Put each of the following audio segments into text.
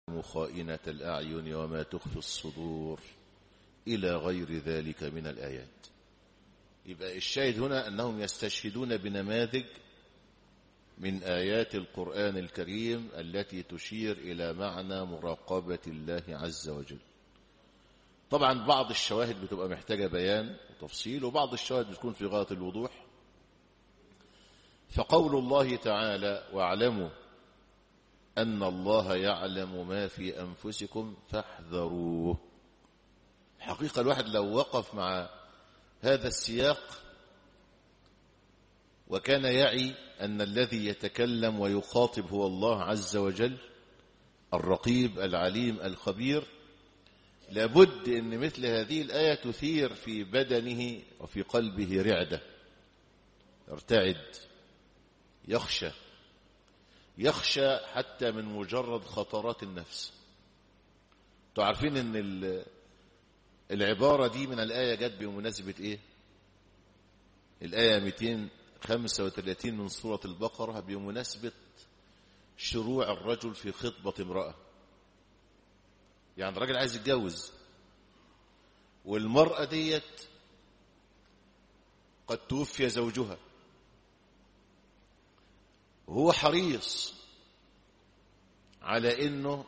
خائنة الأعين وما تخفي الصدور إلى غير ذلك من الآيات يبقى الشاهد هنا أنهم يستشهدون بنماذج من آيات القرآن الكريم التي تشير إلى معنى مراقبة الله عز وجل طبعا بعض الشواهد بتبقى محتاجة بيان وتفصيل وبعض الشواهد بتكون في غاية الوضوح فقول الله تعالى واعلموا أن الله يعلم ما في أنفسكم فاحذروه حقيقة الواحد لو وقف مع هذا السياق وكان يعي أن الذي يتكلم ويخاطب هو الله عز وجل الرقيب العليم الخبير لابد أن مثل هذه الآية تثير في بدنه وفي قلبه رعدة يرتعد يخشى يخشى حتى من مجرد خطرات النفس تعرفين ان العبارة دي من الآية جت بمناسبة ايه الآية 235 من سورة البقرة بمناسبة شروع الرجل في خطبة امرأة يعني الراجل عايز يتجوز والمرأة ديت قد توفي زوجها وهو حريص على انه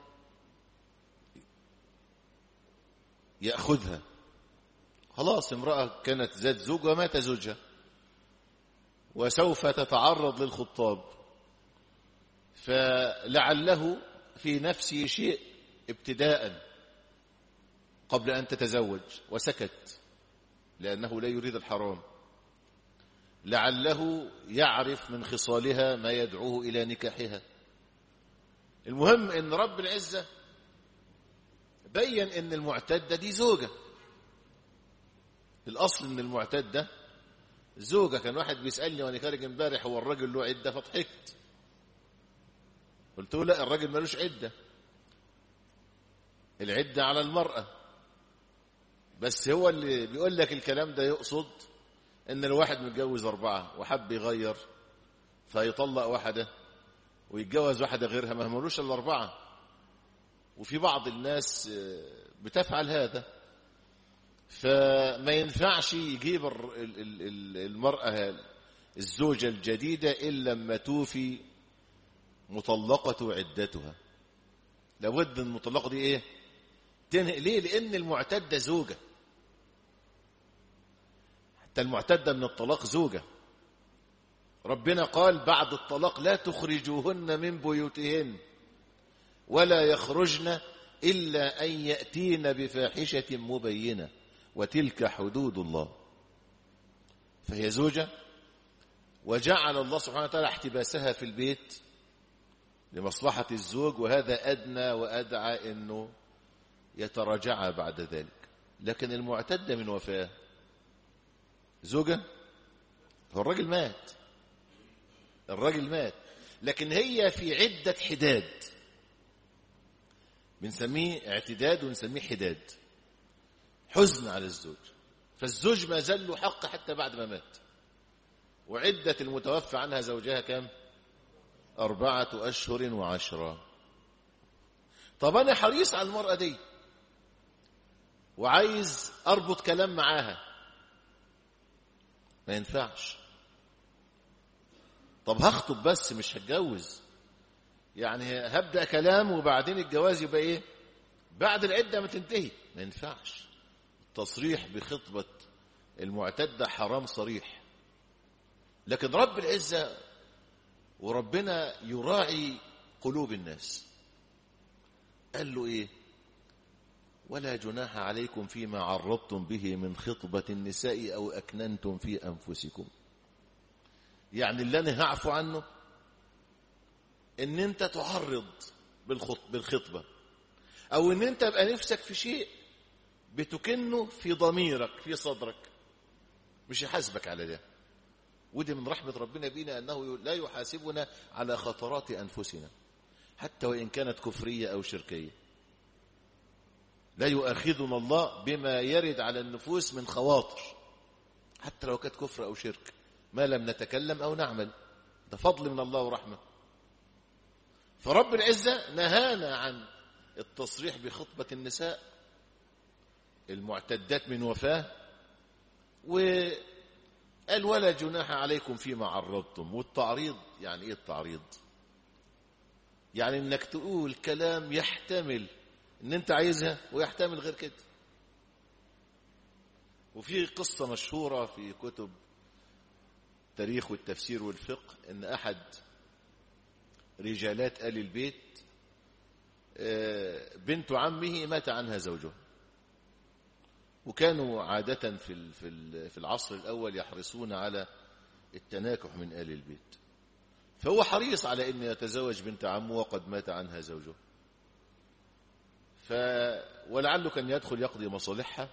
ياخذها خلاص امراه كانت ذات زوج ومات زوجها وسوف تتعرض للخطاب فلعله في نفسه شيء ابتداء قبل ان تتزوج وسكت لانه لا يريد الحرام لعله يعرف من خصالها ما يدعوه إلى نكاحها المهم أن رب العزة بين أن المعتدة دي زوجة الأصل أن المعتدة زوجة كان واحد بيسألني وأنا خارج امبارح هو الراجل له عدة فضحكت قلت له لا الراجل ملوش عدة العدة على المرأة بس هو اللي بيقول لك الكلام ده يقصد ان الواحد متجوز اربعه وحب يغير فيطلق واحده ويتجوز واحده غيرها ما ملوش الا اربعه وفي بعض الناس بتفعل هذا فما ينفعش يجيب المراه الزوجه الجديده الا لما توفي مطلقه عدتها لابد المطلقه دي ايه تنهي ليه لان المعتده زوجه حتى المعتدة من الطلاق زوجة ربنا قال بعد الطلاق لا تخرجوهن من بيوتهن ولا يخرجن إلا أن يأتين بفاحشة مبينة وتلك حدود الله فهي زوجة وجعل الله سبحانه وتعالى احتباسها في البيت لمصلحة الزوج وهذا أدنى وأدعى أنه يتراجع بعد ذلك لكن المعتدة من وفاه زوجة هو الراجل مات الراجل مات لكن هي في عدة حداد بنسميه اعتداد ونسميه حداد حزن على الزوج فالزوج ما زال له حق حتى بعد ما مات وعدة المتوفى عنها زوجها كم أربعة أشهر وعشرة طب أنا حريص على المرأة دي وعايز أربط كلام معاها ما ينفعش طب هخطب بس مش هتجوز يعني هبدأ كلام وبعدين الجواز يبقى ايه بعد العدة ما تنتهي ما ينفعش التصريح بخطبة المعتدة حرام صريح لكن رب العزة وربنا يراعي قلوب الناس قال له ايه ولا جناح عليكم فيما عرضتم به من خطبة النساء أو أكننتم في أنفسكم يعني اللي أنا هعفو عنه إن أنت تعرض بالخطبة أو إن أنت بقى نفسك في شيء بتكنه في ضميرك في صدرك مش يحاسبك على ده ودي من رحمة ربنا بينا أنه لا يحاسبنا على خطرات أنفسنا حتى وإن كانت كفرية أو شركية لا يؤاخذنا الله بما يرد على النفوس من خواطر حتى لو كانت كفر أو شرك ما لم نتكلم أو نعمل ده فضل من الله ورحمة فرب العزة نهانا عن التصريح بخطبة النساء المعتدات من وفاة وقال ولا جناح عليكم فيما عرضتم والتعريض يعني ايه التعريض يعني انك تقول كلام يحتمل ان انت عايزها ويحتمل غير كده وفي قصة مشهورة في كتب التاريخ والتفسير والفقه ان احد رجالات آل البيت بنت عمه مات عنها زوجها وكانوا عادة في في العصر الأول يحرصون على التناكح من آل البيت فهو حريص على أن يتزوج بنت عمه وقد مات عنها زوجها ف ولعله كان يدخل يقضي مصالحها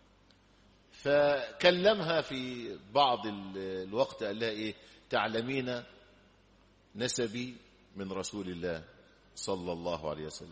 فكلمها في بعض الوقت قال لها إيه تعلمين نسبي من رسول الله صلى الله عليه وسلم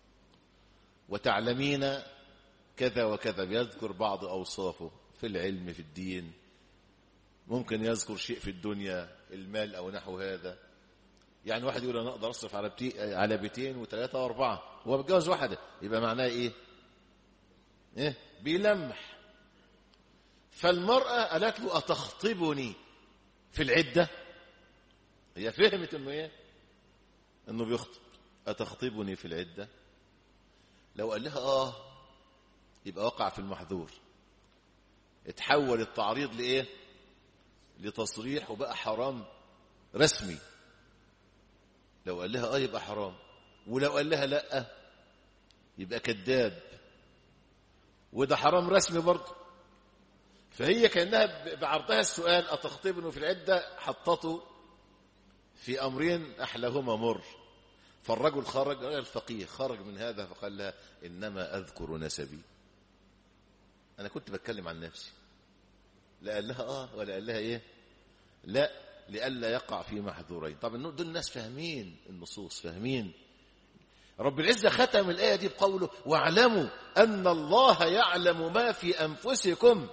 وتعلمين كذا وكذا بيذكر بعض أوصافه في العلم في الدين ممكن يذكر شيء في الدنيا المال أو نحو هذا يعني واحد يقول أنا أقدر أصرف على بتي على بيتين وثلاثة وأربعة هو بيتجوز واحدة يبقى معناه إيه؟ إيه؟ بيلمح فالمرأة قالت له أتخطبني في العدة هي فهمت إنه إيه؟ إنه بيخطب أتخطبني في العدة لو قال لها آه يبقى وقع في المحظور اتحول التعريض لإيه لتصريح وبقى حرام رسمي لو قال لها آه يبقى حرام ولو قال لها لأ يبقى كذاب وده حرام رسمي برضه فهي كأنها بعرضها السؤال أتخطبني في العدة حطته في أمرين أحلاهما مر فالرجل خرج الفقيه خرج من هذا فقال لها إنما أذكر نسبي أنا كنت بتكلم عن نفسي لا قال لها آه ولا قال لها إيه لا لئلا يقع في محذورين طب دول الناس فاهمين النصوص فاهمين رب العزة ختم الآية دي بقوله واعلموا أن الله يعلم ما في أنفسكم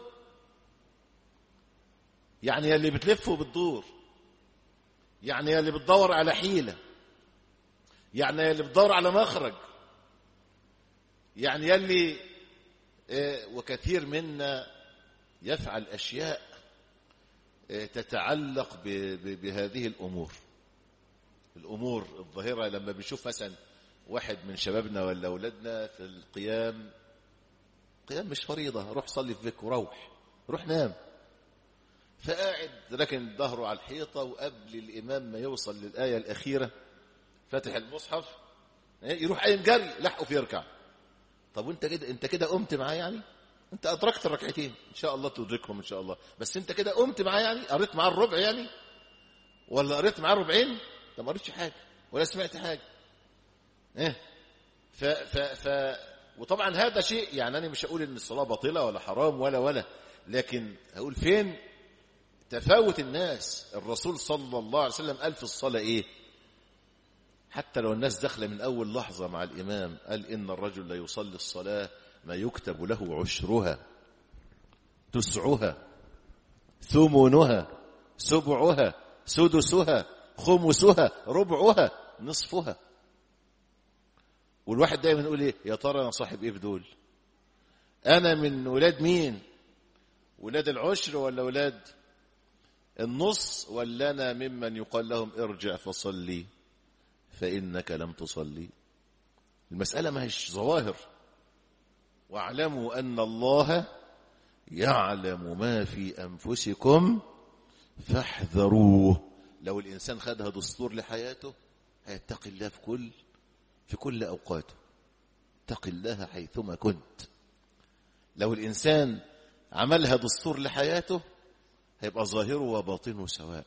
يعني يا اللي بتلف وبتدور يعني يا اللي بتدور على حيلة يعني يا اللي بتدور على مخرج يعني يا اللي وكثير منا يفعل أشياء تتعلق بهذه الأمور الأمور الظاهرة لما بنشوف مثلا واحد من شبابنا ولا أولادنا في القيام قيام مش فريضة روح صلي في بيك وروح روح نام فقاعد راكن ظهره على الحيطة وقبل الإمام ما يوصل للآية الأخيرة فاتح المصحف يروح قايم جري لحقه في يركع طب وانت كده انت كده قمت معاه يعني انت ادركت الركعتين ان شاء الله تدركهم ان شاء الله بس انت كده قمت معاه يعني قريت معاه الربع يعني ولا قريت معاه ربعين انت ما قريتش حاجه ولا سمعت حاجه ايه ف ف ف وطبعا هذا شيء يعني انا مش هقول ان الصلاه باطله ولا حرام ولا ولا لكن هقول فين تفاوت الناس الرسول صلى الله عليه وسلم قال في الصلاه ايه حتى لو الناس داخله من اول لحظه مع الامام قال ان الرجل لا يصلي الصلاه ما يكتب له عشرها تسعها ثمنها سبعها سدسها خمسها ربعها نصفها والواحد دايما يقول ايه يا ترى انا صاحب ايه في دول انا من ولاد مين ولاد العشر ولا ولاد النص ولا انا ممن يقال لهم ارجع فصلي فانك لم تصلي المساله ما هيش ظواهر واعلموا ان الله يعلم ما في انفسكم فاحذروه لو الانسان خدها دستور لحياته هيتقي الله في كل في كل اوقاته اتق الله حيثما كنت لو الانسان عملها دستور لحياته هيبقى ظاهره وباطنه سواء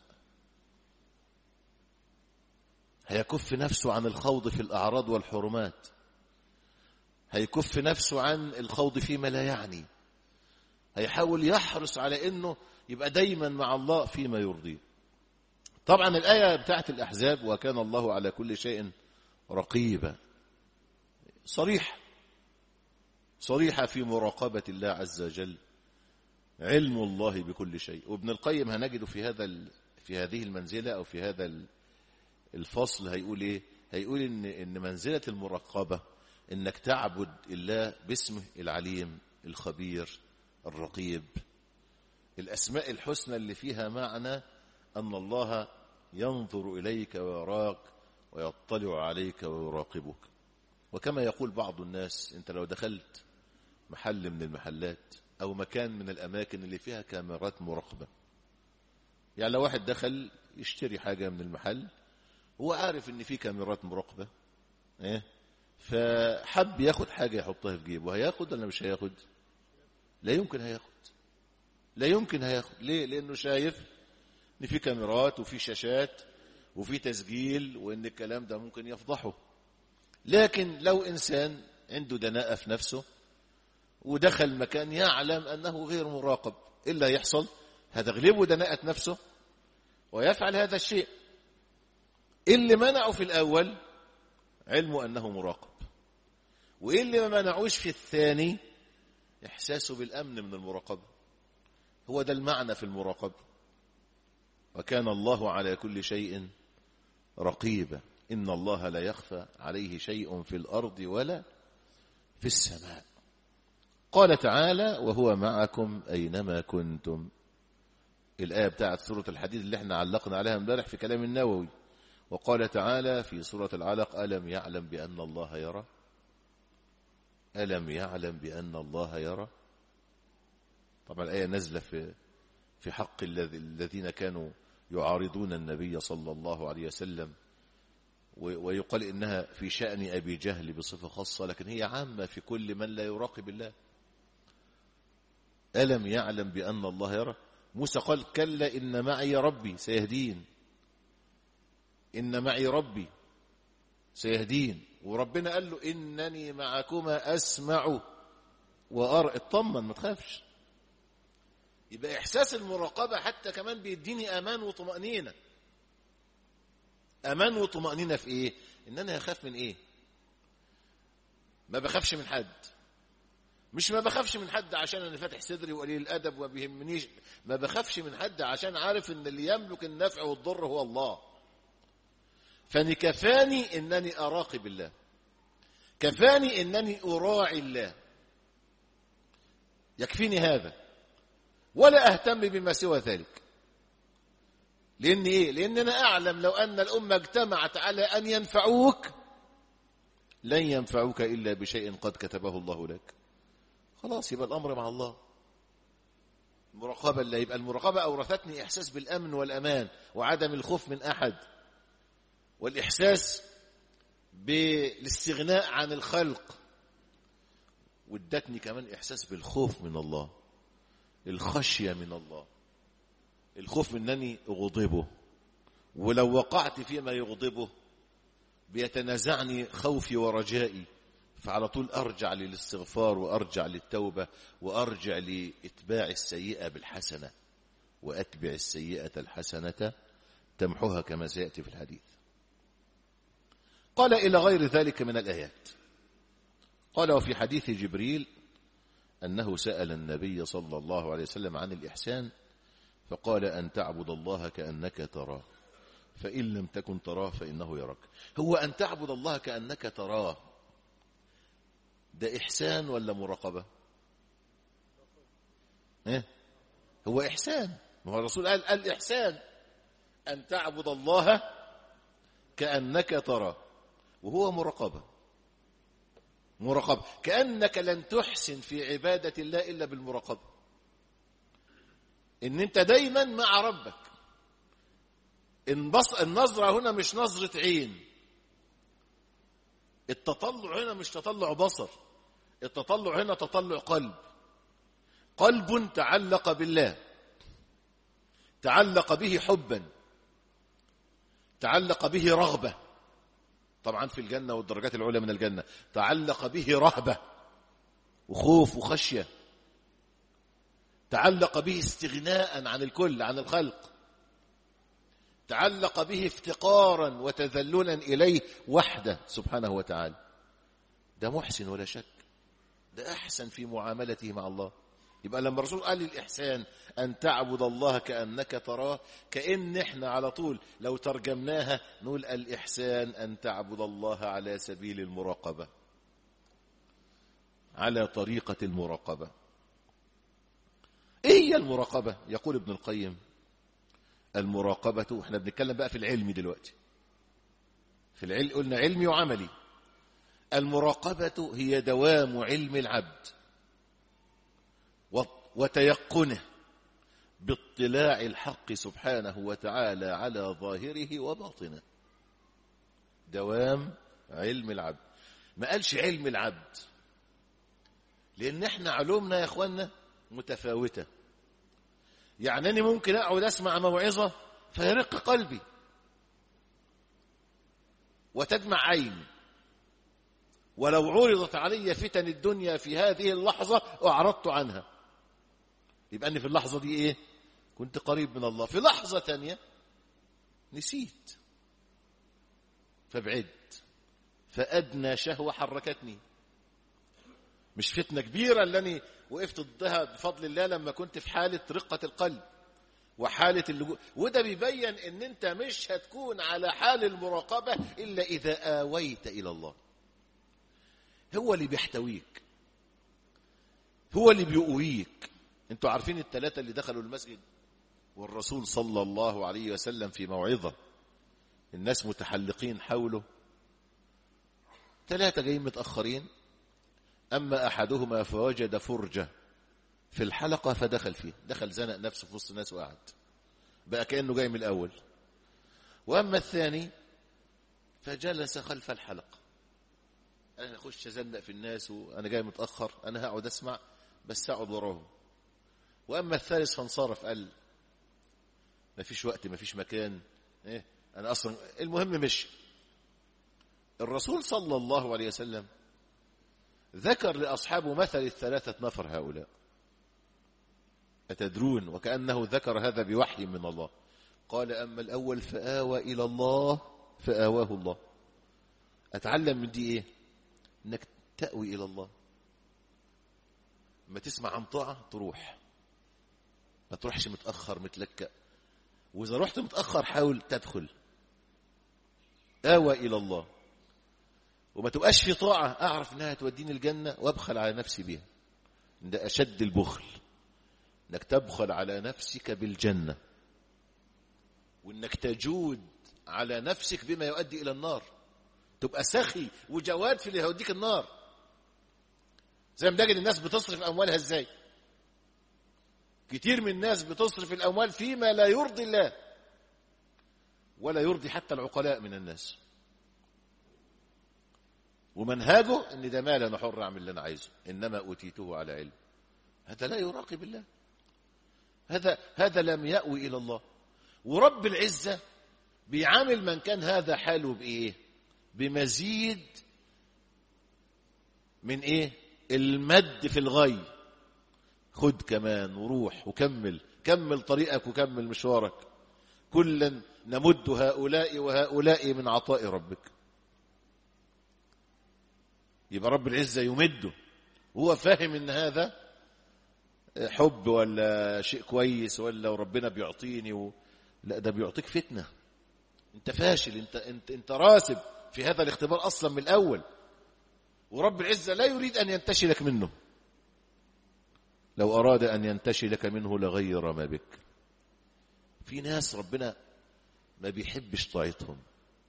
هيكف نفسه عن الخوض في الاعراض والحرمات هيكف نفسه عن الخوض فيما لا يعني هيحاول يحرص على انه يبقى دايما مع الله فيما يرضيه طبعا الآية بتاعت الأحزاب وكان الله على كل شيء رقيبا صريح صريحة في مراقبة الله عز وجل علم الله بكل شيء وابن القيم هنجد في هذا في هذه المنزلة أو في هذا الفصل هيقول إيه هيقول إن إن منزلة المراقبة انك تعبد الله باسمه العليم الخبير الرقيب الاسماء الحسنى اللي فيها معنى ان الله ينظر اليك ويراك ويطلع عليك ويراقبك وكما يقول بعض الناس انت لو دخلت محل من المحلات او مكان من الاماكن اللي فيها كاميرات مراقبه يعني لو واحد دخل يشتري حاجه من المحل هو عارف ان في كاميرات مراقبه ايه فحب ياخد حاجه يحطها في جيبه هياخد ولا مش هياخد لا يمكن هياخد لا يمكن هياخد ليه لانه شايف ان في كاميرات وفي شاشات وفي تسجيل وان الكلام ده ممكن يفضحه لكن لو انسان عنده دناءه في نفسه ودخل مكان يعلم انه غير مراقب ايه اللي هيحصل هتغلبه دناءه نفسه ويفعل هذا الشيء اللي منعه في الاول علمه انه مراقب وايه اللي ما منعوش في الثاني احساسه بالامن من المراقبه هو ده المعنى في المراقبه وكان الله على كل شيء رقيبا ان الله لا يخفى عليه شيء في الارض ولا في السماء قال تعالى وهو معكم اينما كنتم الايه بتاعت سوره الحديد اللي احنا علقنا عليها امبارح في كلام النووي وقال تعالى في سوره العلق الم يعلم بان الله يرى الم يعلم بان الله يرى طبعا الايه نازله في في حق الذين كانوا يعارضون النبي صلى الله عليه وسلم ويقال انها في شان ابي جهل بصفه خاصه لكن هي عامه في كل من لا يراقب الله الم يعلم بان الله يرى موسى قال كلا ان معي ربي سيهدين ان معي ربي سيهدين وربنا قال له انني معكما اسمع وارى اطمن ما تخافش يبقى احساس المراقبه حتى كمان بيديني امان وطمانينه امان وطمانينه في ايه ان انا اخاف من ايه ما بخافش من حد مش ما بخافش من حد عشان انا فاتح صدري وقليل الادب وما بيهمنيش ما بخافش من حد عشان عارف ان اللي يملك النفع والضر هو الله فاني كفاني انني اراقب الله كفاني انني اراعي الله يكفيني هذا ولا اهتم بما سوى ذلك لان ايه لان انا اعلم لو ان الامه اجتمعت على ان ينفعوك لن ينفعوك الا بشيء قد كتبه الله لك خلاص يبقى الامر مع الله المراقبه اللي يبقى المراقبه اورثتني احساس بالامن والامان وعدم الخوف من احد والاحساس بالاستغناء عن الخلق وادتني كمان احساس بالخوف من الله الخشيه من الله الخوف من انني اغضبه ولو وقعت فيما يغضبه بيتنازعني خوفي ورجائي فعلى طول ارجع للاستغفار وارجع للتوبه وارجع لاتباع السيئه بالحسنه واتبع السيئه الحسنه تمحها كما سياتي في الحديث قال الى غير ذلك من الايات قال وفي حديث جبريل انه سال النبي صلى الله عليه وسلم عن الاحسان فقال ان تعبد الله كانك تراه فان لم تكن تراه فانه يراك هو ان تعبد الله كانك تراه ده إحسان ولا مراقبة إيه؟ هو إحسان ما هو الرسول قال الإحسان أن تعبد الله كأنك ترى وهو مراقبة مراقبة كأنك لن تحسن في عبادة الله إلا بالمراقبة إن أنت دايما مع ربك النظرة هنا مش نظرة عين التطلع هنا مش تطلع بصر التطلع هنا تطلع قلب قلب تعلق بالله تعلق به حبا تعلق به رغبة طبعا في الجنة والدرجات العلى من الجنة تعلق به رهبة وخوف وخشية تعلق به استغناء عن الكل عن الخلق تعلق به افتقارا وتذللا إليه وحده سبحانه وتعالى ده محسن ولا شك ده أحسن في معاملته مع الله يبقى لما الرسول قال الإحسان أن تعبد الله كأنك تراه كأن إحنا على طول لو ترجمناها نقول الإحسان أن تعبد الله على سبيل المراقبة على طريقة المراقبة ايه هي المراقبة يقول ابن القيم المراقبة احنا بنتكلم بقى في العلم دلوقتي في العلم قلنا علمي وعملي المراقبة هي دوام علم العبد وتيقنه باطلاع الحق سبحانه وتعالى على ظاهره وباطنه دوام علم العبد ما قالش علم العبد لان احنا علومنا يا اخوانا متفاوته يعني أنا ممكن أقعد أسمع موعظة فيرق قلبي وتدمع عيني ولو عرضت علي فتن الدنيا في هذه اللحظة أعرضت عنها يبقى أني في اللحظة دي إيه كنت قريب من الله في لحظة تانية نسيت فبعدت فأدنى شهوة حركتني مش فتنة كبيرة اللي أنا وقفت ضدها بفضل الله لما كنت في حالة رقة القلب وحالة اللجوء وده بيبين ان انت مش هتكون على حال المراقبة الا اذا آويت الى الله هو اللي بيحتويك هو اللي بيقويك انتوا عارفين الثلاثة اللي دخلوا المسجد والرسول صلى الله عليه وسلم في موعظة الناس متحلقين حوله ثلاثة جايين متأخرين أما أحدهما فوجد فرجة في الحلقة فدخل فيه دخل زنق نفسه في وسط الناس وقعد بقى كأنه جاي من الأول وأما الثاني فجلس خلف الحلقة أنا أخش أزنق في الناس وأنا جاي متأخر أنا هقعد أسمع بس أقعد وراهم وأما الثالث فانصرف قال ما فيش وقت ما فيش مكان إيه أنا أصلا المهم مش الرسول صلى الله عليه وسلم ذكر لأصحابه مثل الثلاثة نفر هؤلاء أتدرون وكأنه ذكر هذا بوحي من الله قال أما الأول فآوى إلى الله فآواه الله أتعلم من دي إيه إنك تأوي إلى الله ما تسمع عن طاعة تروح ما تروحش متأخر متلكأ وإذا رحت متأخر حاول تدخل آوى إلى الله وما تبقاش في طاعة أعرف أنها توديني الجنة وأبخل على نفسي بها ده أشد البخل أنك تبخل على نفسك بالجنة وأنك تجود على نفسك بما يؤدي إلى النار تبقى سخي وجواد في اللي هيوديك النار زي ما تجد الناس بتصرف أموالها إزاي كتير من الناس بتصرف الأموال فيما لا يرضي الله ولا يرضي حتى العقلاء من الناس ومنهاجه ان ده مال انا حر اعمل اللي انا عايزه انما اوتيته على علم هذا لا يراقب الله هذا هذا لم يأوي الى الله ورب العزه بيعامل من كان هذا حاله بايه بمزيد من ايه المد في الغي خد كمان وروح وكمل كمل طريقك وكمل مشوارك كلا نمد هؤلاء وهؤلاء من عطاء ربك يبقى رب العزة يمده وهو فاهم ان هذا حب ولا شيء كويس ولا وربنا بيعطيني و... لا ده بيعطيك فتنة انت فاشل انت, انت, انت راسب في هذا الاختبار اصلا من الاول ورب العزة لا يريد ان ينتشلك منه لو اراد ان ينتشلك منه لغير ما بك في ناس ربنا ما بيحبش طاعتهم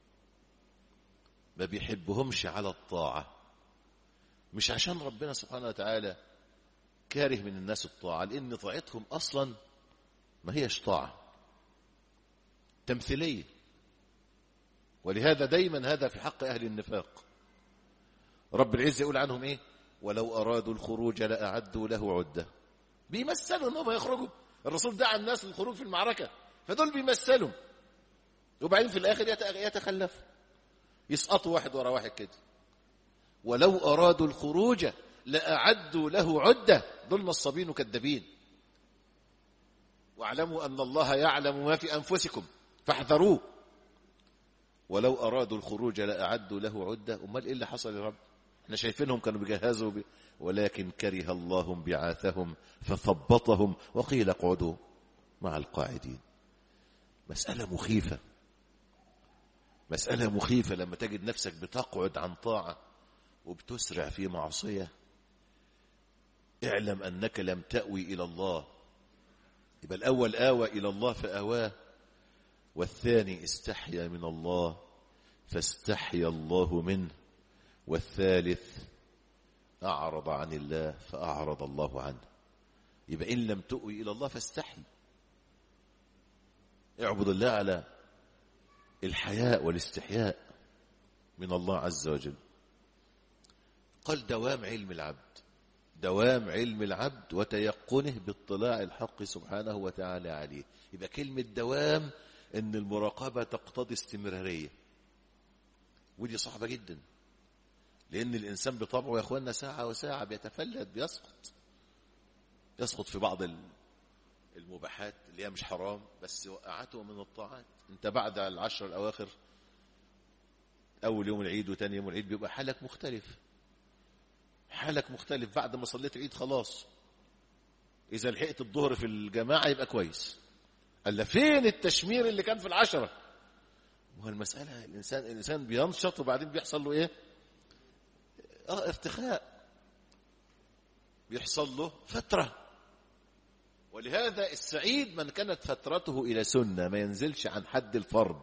ما بيحبهمش على الطاعه مش عشان ربنا سبحانه وتعالى كاره من الناس الطاعة لأن طاعتهم أصلا ما هيش طاعة تمثيلية ولهذا دايما هذا في حق أهل النفاق رب العزة يقول عنهم إيه ولو أرادوا الخروج لأعدوا له عدة بيمثلوا أنهم يخرجوا الرسول دعا الناس للخروج في المعركة فدول بيمثلوا وبعدين في الآخر يتخلفوا يسقطوا واحد ورا واحد كده ولو أرادوا الخروج لأعدوا له عدة دول نصابين وكذابين واعلموا أن الله يعلم ما في أنفسكم فاحذروه ولو أرادوا الخروج لأعدوا له عدة أمال إيه اللي حصل يا رب احنا شايفينهم كانوا بيجهزوا بي ولكن كره الله بعاثهم فثبطهم وقيل اقعدوا مع القاعدين مسألة مخيفة مسألة مخيفة لما تجد نفسك بتقعد عن طاعة وبتسرع في معصية اعلم أنك لم تأوي إلى الله يبقى الأول آوى إلى الله فأواه والثاني استحيا من الله فاستحيا الله منه والثالث أعرض عن الله فأعرض الله عنه يبقى إن لم تؤوي إلى الله فاستحي اعبد الله على الحياء والاستحياء من الله عز وجل قال دوام علم العبد دوام علم العبد وتيقنه باطلاع الحق سبحانه وتعالى عليه يبقى كلمة دوام ان المراقبة تقتضي استمرارية ودي صعبة جدا لان الانسان بطبعه يا اخوانا ساعة وساعة بيتفلت بيسقط يسقط في بعض المباحات اللي هي مش حرام بس وقعته من الطاعات انت بعد العشر الاواخر اول يوم العيد وتاني يوم العيد بيبقى حالك مختلف حالك مختلف بعد ما صليت العيد خلاص اذا لحقت الظهر في الجماعه يبقى كويس الا فين التشمير اللي كان في العشره ما المساله الانسان الانسان بينشط وبعدين بيحصل له ايه اه ارتخاء بيحصل له فتره ولهذا السعيد من كانت فترته الى سنه ما ينزلش عن حد الفرض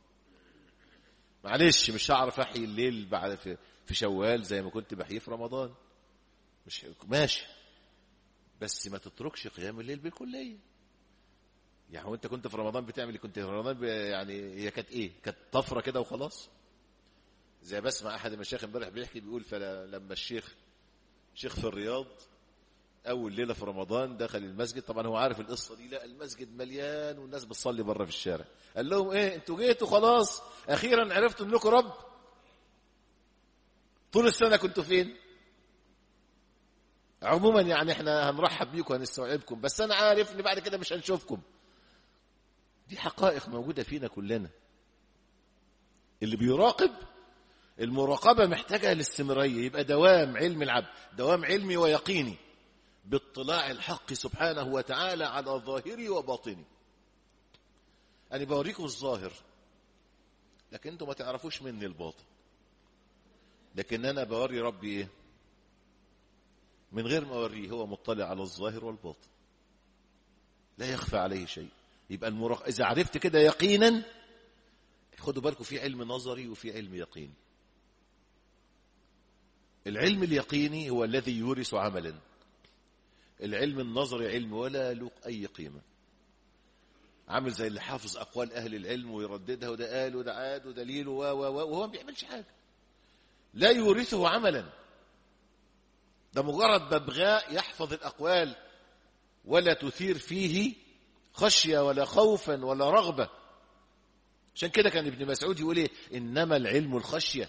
معلش مش هعرف احيي الليل بعد في, في شوال زي ما كنت بحييه في رمضان مش ماشي بس ما تتركش قيام الليل بالكليه يعني هو انت كنت في رمضان بتعمل كنت في رمضان يعني هي كانت ايه كانت طفره كده وخلاص زي بسمع احد المشايخ امبارح بيحكي بيقول فلما الشيخ شيخ في الرياض اول ليله في رمضان دخل المسجد طبعا هو عارف القصه دي لا المسجد مليان والناس بتصلي بره في الشارع قال لهم ايه انتوا جيتوا خلاص اخيرا عرفتوا انكم رب طول السنه كنتوا فين عموما يعني احنا هنرحب بيكم وهنستوعبكم بس انا عارف ان بعد كده مش هنشوفكم دي حقائق موجوده فينا كلنا اللي بيراقب المراقبه محتاجه الاستمراريه يبقى دوام علم العبد دوام علمي ويقيني باطلاع الحق سبحانه وتعالى على ظاهري وباطني أنا بوريكم الظاهر لكن انتم ما تعرفوش مني الباطن لكن أنا بوري ربي إيه من غير ما أوريه هو مطلع على الظاهر والباطن لا يخفى عليه شيء يبقى المراق... إذا عرفت كده يقينا خدوا بالكم في علم نظري وفي علم يقيني العلم اليقيني هو الذي يورث عملا العلم النظري علم ولا له أي قيمة عامل زي اللي حافظ أقوال أهل العلم ويرددها وده قال وده عاد ودليل و و و وهو ما بيعملش حاجة لا يورثه عملا ده مجرد ببغاء يحفظ الأقوال ولا تثير فيه خشية ولا خوفا ولا رغبة عشان كده كان ابن مسعود يقول ايه انما العلم الخشيه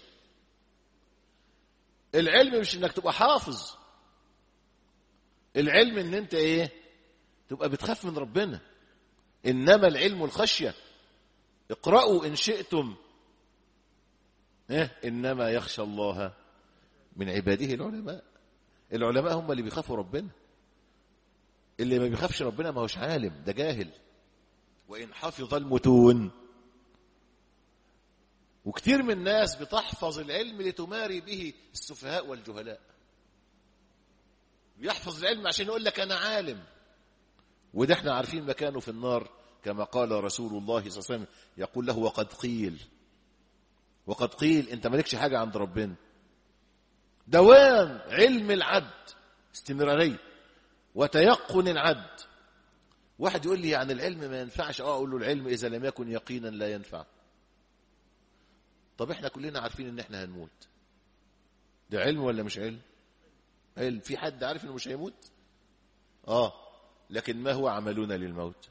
العلم مش انك تبقى حافظ العلم ان انت ايه تبقى بتخاف من ربنا انما العلم الخشيه اقرأوا ان شئتم إيه؟ انما يخشى الله من عباده العلماء العلماء هم اللي بيخافوا ربنا اللي ما بيخافش ربنا ما هوش عالم ده جاهل وان حفظ المتون وكتير من الناس بتحفظ العلم لتماري به السفهاء والجهلاء بيحفظ العلم عشان يقول لك أنا عالم وده احنا عارفين مكانه في النار كما قال رسول الله صلى الله عليه وسلم يقول له وقد قيل وقد قيل انت مالكش حاجة عند ربنا دوام علم العبد استمرارية وتيقن العبد واحد يقول لي يعني العلم ما ينفعش اه اقول له العلم اذا لم يكن يقينا لا ينفع طب احنا كلنا عارفين ان احنا هنموت ده علم ولا مش علم علم في حد عارف انه مش هيموت اه لكن ما هو عملنا للموت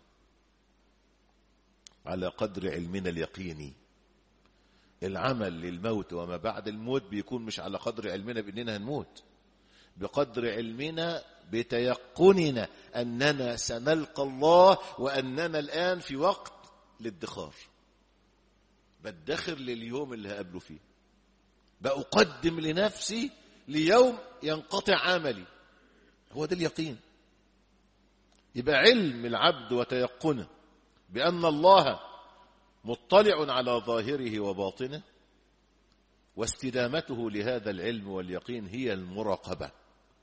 على قدر علمنا اليقيني العمل للموت وما بعد الموت بيكون مش على قدر علمنا باننا هنموت بقدر علمنا بتيقننا اننا سنلقى الله واننا الان في وقت الادخار بدخر لليوم اللي هقابله فيه بأقدم لنفسي ليوم ينقطع عملي هو ده اليقين يبقى علم العبد وتيقنه بأن الله مطلع على ظاهره وباطنه واستدامته لهذا العلم واليقين هي المراقبة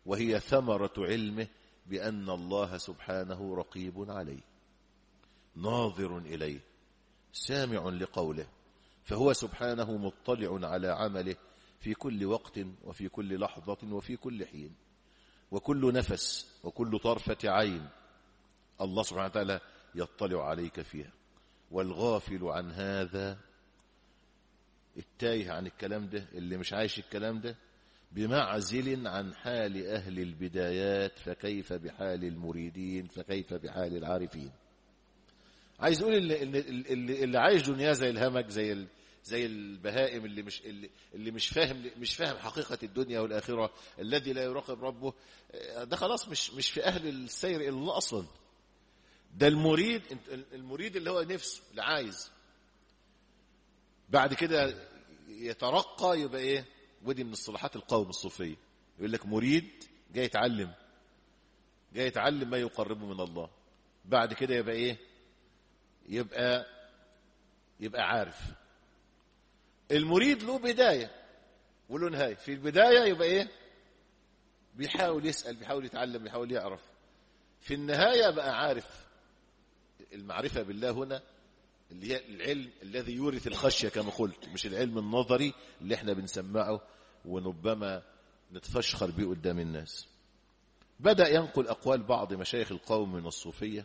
وهي ثمرة علمه بأن الله سبحانه رقيب عليه ناظر إليه سامع لقوله فهو سبحانه مطلع على عمله في كل وقت وفي كل لحظة وفي كل حين وكل نفس وكل طرفة عين الله سبحانه وتعالى يطلع عليك فيها والغافل عن هذا التايه عن الكلام ده اللي مش عايش الكلام ده بمعزل عن حال أهل البدايات فكيف بحال المريدين فكيف بحال العارفين عايز اقول اللي, اللي, اللي عايش دنيا زي الهمج زي ال زي البهائم اللي مش اللي, اللي مش فاهم مش فاهم حقيقة الدنيا والآخرة الذي لا يراقب ربه ده خلاص مش مش في أهل السير إلى الله أصلا ده المريد المريد اللي هو نفسه اللي عايز بعد كده يترقى يبقى ايه ودي من الصلاحات القوم الصوفيه يقول لك مريد جاي يتعلم جاي يتعلم ما يقربه من الله بعد كده يبقى ايه يبقى يبقى عارف المريد له بدايه وله نهايه في البدايه يبقى ايه بيحاول يسال بيحاول يتعلم بيحاول يعرف في النهايه بقى عارف المعرفه بالله هنا اللي هي العلم الذي يورث الخشية كما قلت مش العلم النظري اللي احنا بنسمعه وربما نتفشخر بيه قدام الناس بدأ ينقل أقوال بعض مشايخ القوم من الصوفية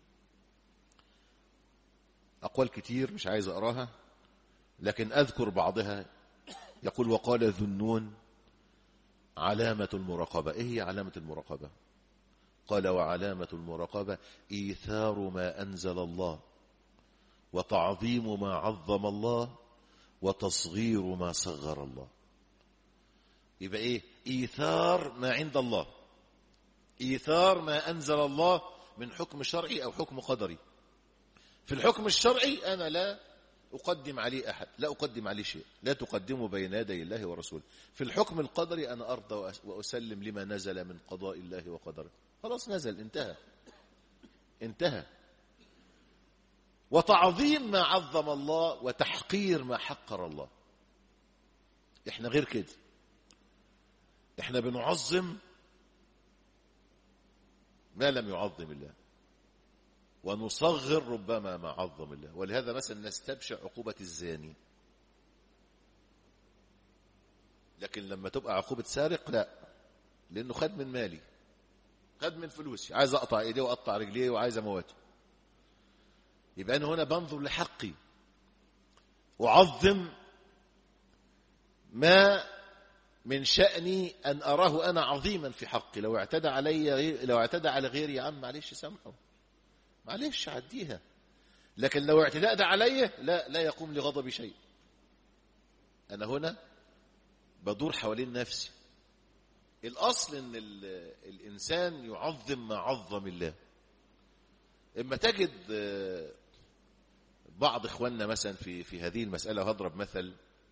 أقوال كتير مش عايز أقراها لكن أذكر بعضها يقول وقال ذنون علامة المراقبة إيه هي علامة المراقبة قال وعلامة المراقبة إيثار ما أنزل الله وتعظيم ما عظم الله وتصغير ما صغر الله يبقى ايه ايثار ما عند الله ايثار ما انزل الله من حكم شرعي او حكم قدري في الحكم الشرعي انا لا اقدم عليه احد لا اقدم عليه شيء لا تقدمه بين يدي الله ورسوله في الحكم القدري انا ارضى واسلم لما نزل من قضاء الله وقدره خلاص نزل انتهى انتهى وتعظيم ما عظم الله وتحقير ما حقر الله احنا غير كده احنا بنعظم ما لم يعظم الله ونصغر ربما ما عظم الله ولهذا مثلا نستبشع عقوبة الزاني لكن لما تبقى عقوبة سارق لا لأنه خد من مالي خد من فلوسي عايز أقطع إيديه وأقطع رجليه وعايز أمواته يبقى أنا هنا بنظر لحقي أعظم ما من شأني أن أراه أنا عظيما في حقي لو اعتدى علي غير لو اعتدى على غيري يا عم معلش سامحه معلش عديها لكن لو اعتداء ده علي لا لا يقوم لغضبي شيء أنا هنا بدور حوالين نفسي الأصل أن الإنسان يعظم ما عظم الله إما تجد بعض إخواننا مثلا في في هذه المسألة وهضرب مثل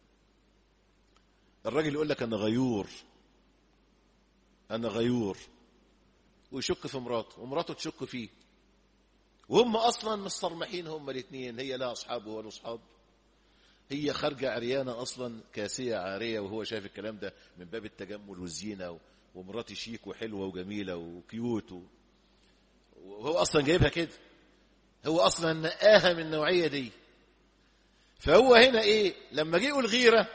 الراجل يقول لك أنا غيور أنا غيور ويشك في مراته ومراته تشك فيه وهم أصلا مسترمحين هم الاثنين هي لا أصحاب ولا أصحاب هي خارجة عريانة أصلا كاسية عارية وهو شايف الكلام ده من باب التجمل والزينة ومراتي شيك وحلوة وجميلة وكيوت وهو أصلا جايبها كده هو أصلا نقاها من النوعية دي فهو هنا إيه لما جه يقول غيرة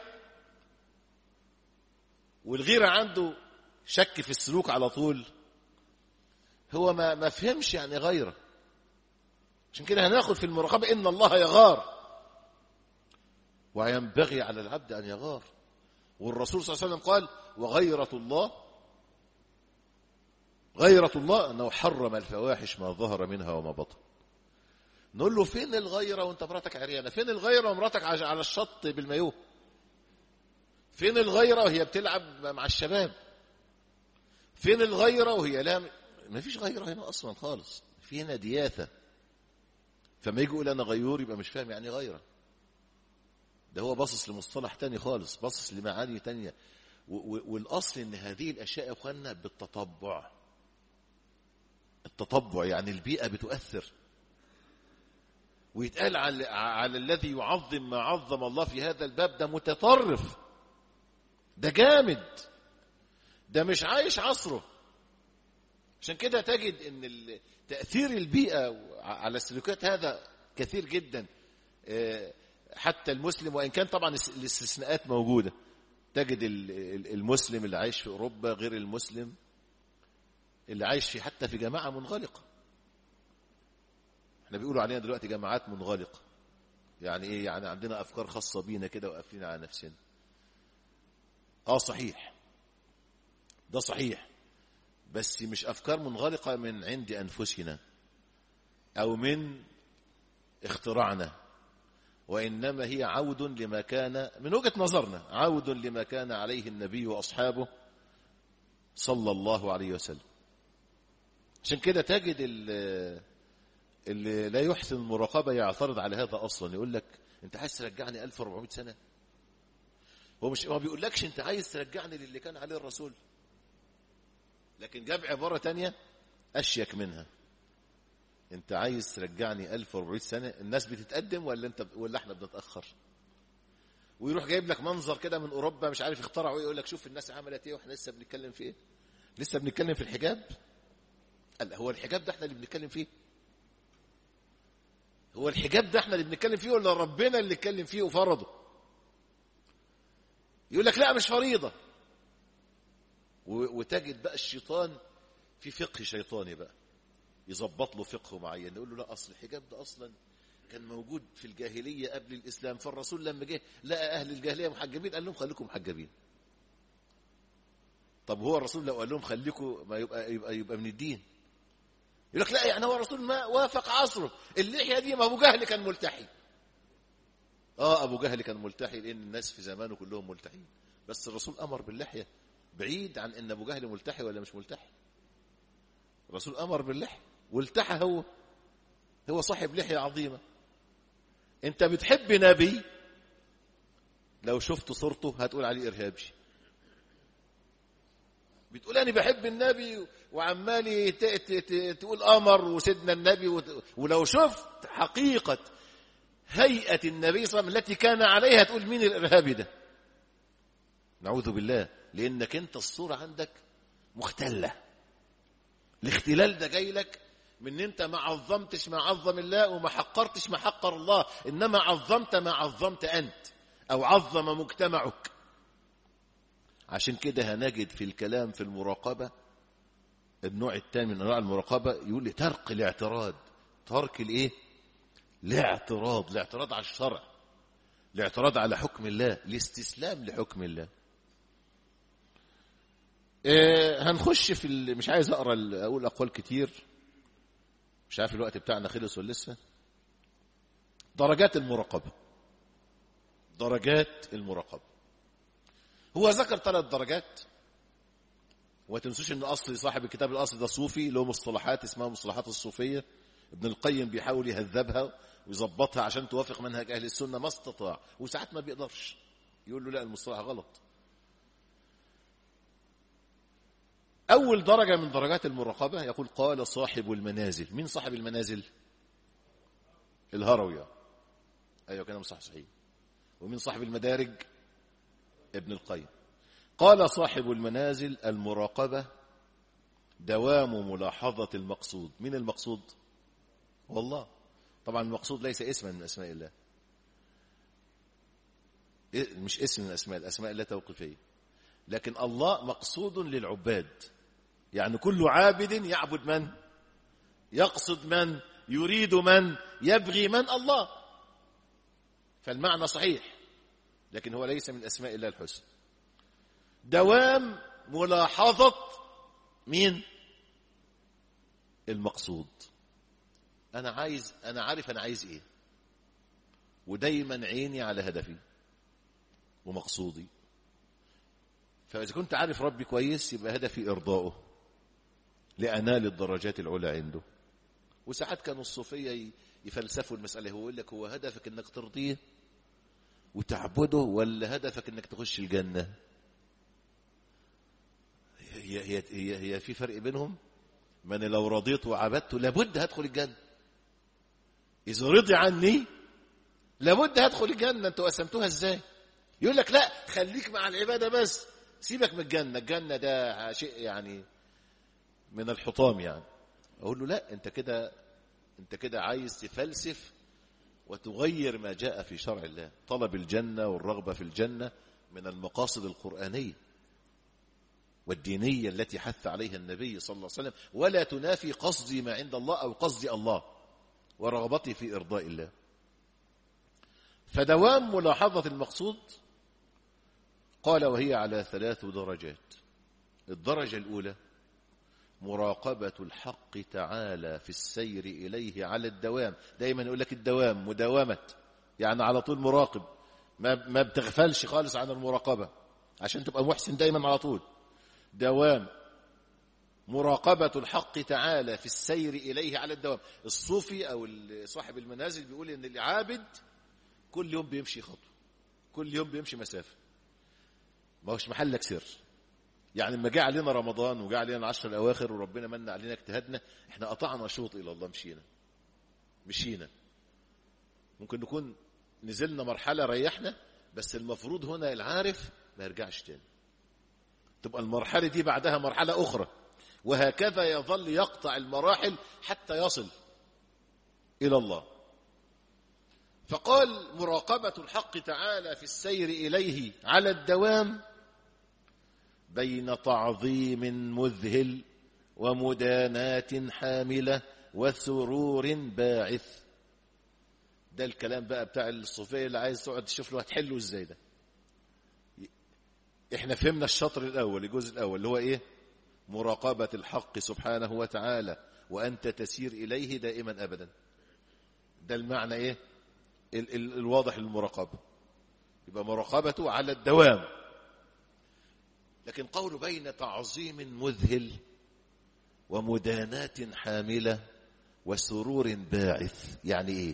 والغيرة عنده شك في السلوك على طول هو ما ما فهمش يعني غيره عشان كده هناخد في المراقبة إن الله يغار وينبغي على العبد أن يغار والرسول صلى الله عليه وسلم قال وغيرة الله غيرة الله أنه حرم الفواحش ما ظهر منها وما بطن نقول له فين الغيرة وانت مراتك عريانة فين الغيرة ومراتك على الشط بالمايوه فين الغيرة وهي بتلعب مع الشباب فين الغيرة وهي لا ما فيش غيرة هنا أصلا خالص في هنا دياثة فما يجي يقول أنا غيور يبقى مش فاهم يعني غيرة ده هو باصص لمصطلح تاني خالص باصص لمعاني تانية والأصل إن هذه الأشياء يا أخوانا بالتطبع التطبع يعني البيئة بتؤثر ويتقال على, على الذي يعظم ما عظم الله في هذا الباب ده متطرف ده جامد ده مش عايش عصره عشان كده تجد ان ال- تاثير البيئه على السلوكيات هذا كثير جدا آه، حتى المسلم وان كان طبعا الس- الاستثناءات موجوده تجد ال- ال- المسلم اللي عايش في اوروبا غير المسلم اللي عايش في حتى في جماعه منغلقه احنا بيقولوا علينا دلوقتي جماعات منغلقه يعني ايه يعني عندنا افكار خاصه بينا كده وقافلين على نفسنا اه صحيح ده صحيح بس مش افكار منغلقه من عند انفسنا او من اختراعنا وانما هي عود لما كان من وجهه نظرنا عود لما كان عليه النبي واصحابه صلى الله عليه وسلم عشان كده تجد ال- اللي لا يحسن المراقبه يعترض على هذا اصلا يقول لك انت عايز ترجعني 1400 سنه هو مش ما بيقولكش انت عايز ترجعني للي كان عليه الرسول لكن جاب عباره تانية اشيك منها انت عايز ترجعني 1400 سنه الناس بتتقدم ولا انت ولا احنا بنتاخر ويروح جايب لك منظر كده من اوروبا مش عارف اخترعوا ايه يقول لك شوف الناس عملت ايه واحنا لسه بنتكلم في ايه لسه بنتكلم في الحجاب قال هو الحجاب ده احنا اللي بنتكلم فيه هو الحجاب ده احنا اللي بنتكلم فيه ولا ربنا اللي اتكلم فيه وفرضه يقول لك لا مش فريضه و- وتجد بقى الشيطان في فقه شيطاني بقى يظبط له فقه معين يقول له لا اصل الحجاب ده اصلا كان موجود في الجاهليه قبل الاسلام فالرسول لما جه لقى اهل الجاهليه محجبين قال لهم خليكم محجبين طب هو الرسول لو قال لهم خليكم ما يبقى يبقى يبقى من الدين يقول لك لا يعني هو الرسول ما وافق عصره اللحيه دي ما ابو جهل كان ملتحي اه ابو جهل كان ملتحي لان الناس في زمانه كلهم ملتحين بس الرسول امر باللحيه بعيد عن ان ابو جهل ملتحي ولا مش ملتحي الرسول امر باللحيه والتحى هو هو صاحب لحيه عظيمه انت بتحب نبي لو شفت صورته هتقول عليه ارهابي بتقول انا بحب النبي وعمالي ت- ت- ت- تقول امر وسيدنا النبي وت- ولو شفت حقيقه هيئه النبي صلى الله عليه وسلم التي كان عليها تقول مين الارهابي ده نعوذ بالله لانك انت الصوره عندك مختله الاختلال ده جاي لك من ان انت ما عظمتش ما عظم الله وما حقرتش ما حقر الله انما عظمت ما عظمت انت او عظم مجتمعك عشان كده هنجد في الكلام في المراقبه النوع الثاني من انواع المراقبه يقول لي ترك الاعتراض ترك الايه الاعتراض الاعتراض على الشرع الاعتراض على حكم الله الاستسلام لحكم الله إيه هنخش في ال... مش عايز اقرا ال- اقول اقوال كتير مش عارف الوقت بتاعنا خلص ولا لسه درجات المراقبه درجات المراقبه هو ذكر ثلاث درجات وما تنسوش ان اصل صاحب الكتاب الاصلي ده صوفي له مصطلحات اسمها مصطلحات الصوفيه ابن القيم بيحاول يهذبها ويظبطها عشان توافق منهج اهل السنه ما استطاع وساعات ما بيقدرش يقول له لا المصطلح غلط أول درجة من درجات المراقبة يقول قال صاحب المنازل مين صاحب المنازل الهروية أيوة كلام صح صحيح ومين صاحب المدارج ابن القيم قال صاحب المنازل المراقبة دوام ملاحظة المقصود مين المقصود والله طبعا المقصود ليس اسما من أسماء الله إيه- مش اسم من أسماء الأسماء لا توقيفية لكن الله مقصود للعباد يعني كل عابد يعبد من يقصد من يريد من يبغي من الله فالمعنى صحيح لكن هو ليس من اسماء الله الحسنى دوام ملاحظه مين المقصود انا عايز انا عارف انا عايز ايه ودايما عيني على هدفي ومقصودي فإذا كنت عارف ربي كويس يبقى هدفي إرضائه لأنال الدرجات العلى عنده وساعات كانوا الصوفية ي- يفلسفوا المسألة هو يقول لك هو هدفك إنك ترضيه وتعبده ولا هدفك إنك تخش الجنة هي هي هي, هي في فرق بينهم من لو رضيت وعبدته لابد هدخل الجنة إذا رضي عني لابد هدخل الجنة أنتوا قسمتوها إزاي يقول لك لا خليك مع العبادة بس سيبك من الجنة الجنة ده شيء يعني من الحطام يعني أقول له لا أنت كده أنت كده عايز تفلسف وتغير ما جاء في شرع الله طلب الجنة والرغبة في الجنة من المقاصد القرآنية والدينية التي حث عليها النبي صلى الله عليه وسلم ولا تنافي قصدي ما عند الله أو قصدي الله ورغبتي في إرضاء الله فدوام ملاحظة المقصود قال وهي على ثلاث درجات الدرجة الأولى مراقبة الحق تعالى في السير إليه على الدوام دايما يقول لك الدوام مداومة يعني على طول مراقب ما, ما بتغفلش خالص عن المراقبة عشان تبقى محسن دايما على طول دوام مراقبة الحق تعالى في السير إليه على الدوام الصوفي أو صاحب المنازل بيقول إن العابد كل يوم بيمشي خطوة كل يوم بيمشي مسافة ما هوش محلك سر يعني لما جاء علينا رمضان وجاء علينا العشر الأواخر وربنا من علينا اجتهادنا احنا قطعنا شوط إلى الله مشينا مشينا ممكن نكون نزلنا مرحلة ريحنا بس المفروض هنا العارف ما يرجعش تاني تبقى المرحلة دي بعدها مرحلة أخرى وهكذا يظل يقطع المراحل حتى يصل إلى الله فقال مراقبة الحق تعالى في السير إليه على الدوام بين تعظيم مذهل ومدانات حاملة وسرور باعث ده الكلام بقى بتاع الصوفية اللي عايز تقعد تشوف له هتحله ازاي ده احنا فهمنا الشطر الاول الجزء الاول اللي هو ايه مراقبة الحق سبحانه وتعالى وانت تسير اليه دائما ابدا ده المعنى ايه ال ال الواضح للمراقبة يبقى مراقبته على الدوام لكن قول بين تعظيم مذهل ومدانات حاملة وسرور باعث يعني ايه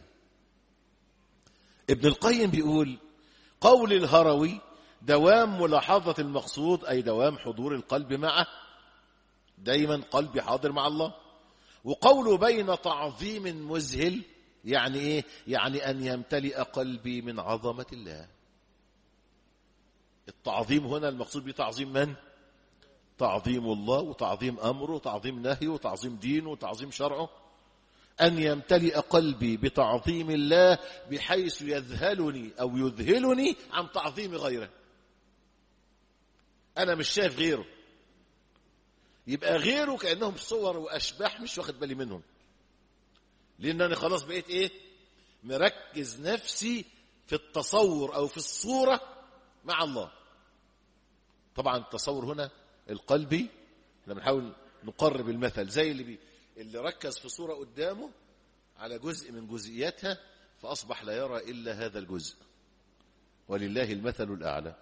ابن القيم بيقول قول الهروي دوام ملاحظة المقصود أي دوام حضور القلب معه دايما قلبي حاضر مع الله وقوله بين تعظيم مذهل يعني ايه يعني أن يمتلئ قلبي من عظمة الله التعظيم هنا المقصود بتعظيم من تعظيم الله وتعظيم أمره وتعظيم نهيه وتعظيم دينه وتعظيم شرعه أن يمتلئ قلبي بتعظيم الله بحيث يذهلني أو يذهلني عن تعظيم غيره أنا مش شايف غيره يبقى غيره كأنهم صور وأشباح مش واخد بالي منهم لأن أنا خلاص بقيت إيه مركز نفسي في التصور أو في الصورة مع الله طبعا التصور هنا القلبي احنا بنحاول نقرب المثل زي اللي بي اللي ركز في صورة قدامه على جزء من جزئياتها فأصبح لا يرى إلا هذا الجزء ولله المثل الأعلى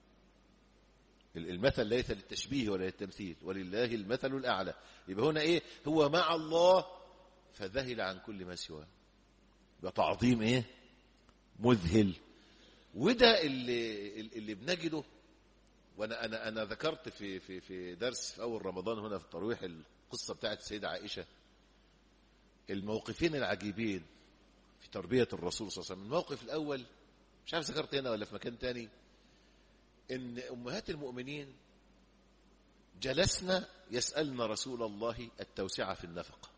المثل ليس للتشبيه ولا للتمثيل ولله المثل الأعلى يبقى هنا إيه هو مع الله فذهل عن كل ما سواه يبقى تعظيم إيه مذهل وده اللي, اللي بنجده وانا انا انا ذكرت في في في درس في اول رمضان هنا في التراويح القصه بتاعت السيده عائشه الموقفين العجيبين في تربيه الرسول صلى الله عليه وسلم الموقف الاول مش عارف ذكرت هنا ولا في مكان تاني ان امهات المؤمنين جلسنا يسالن رسول الله التوسعه في النفقه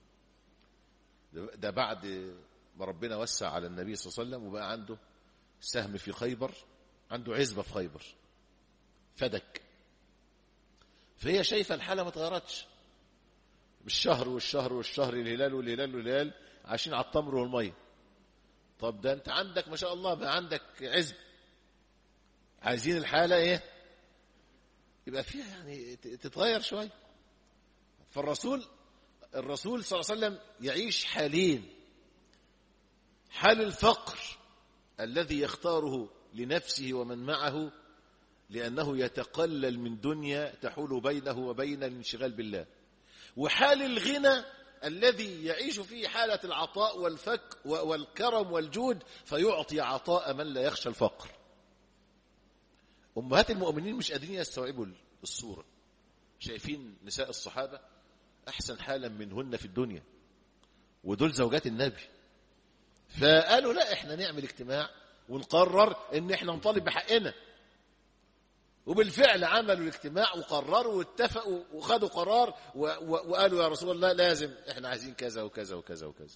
ده بعد ما ربنا وسع على النبي صلى الله عليه وسلم وبقى عنده سهم في خيبر عنده عزبه في خيبر فدك فهي شايفه الحاله ما اتغيرتش بالشهر والشهر والشهر الهلال والهلال والهلال عايشين على التمر والميه طب ده انت عندك ما شاء الله بقى عندك عزب عايزين الحاله ايه يبقى فيها يعني تتغير شويه فالرسول الرسول صلى الله عليه وسلم يعيش حالين حال الفقر الذي يختاره لنفسه ومن معه لأنه يتقلل من دنيا تحول بينه وبين الانشغال بالله وحال الغنى الذي يعيش فيه حالة العطاء والفك والكرم والجود فيعطي عطاء من لا يخشى الفقر أمهات المؤمنين مش قادرين يستوعبوا الصورة شايفين نساء الصحابة أحسن حالا منهن في الدنيا ودول زوجات النبي فقالوا لا احنا نعمل اجتماع ونقرر ان احنا نطالب بحقنا وبالفعل عملوا الاجتماع وقرروا واتفقوا وخدوا قرار و... و... وقالوا يا رسول الله لازم احنا عايزين كذا وكذا وكذا وكذا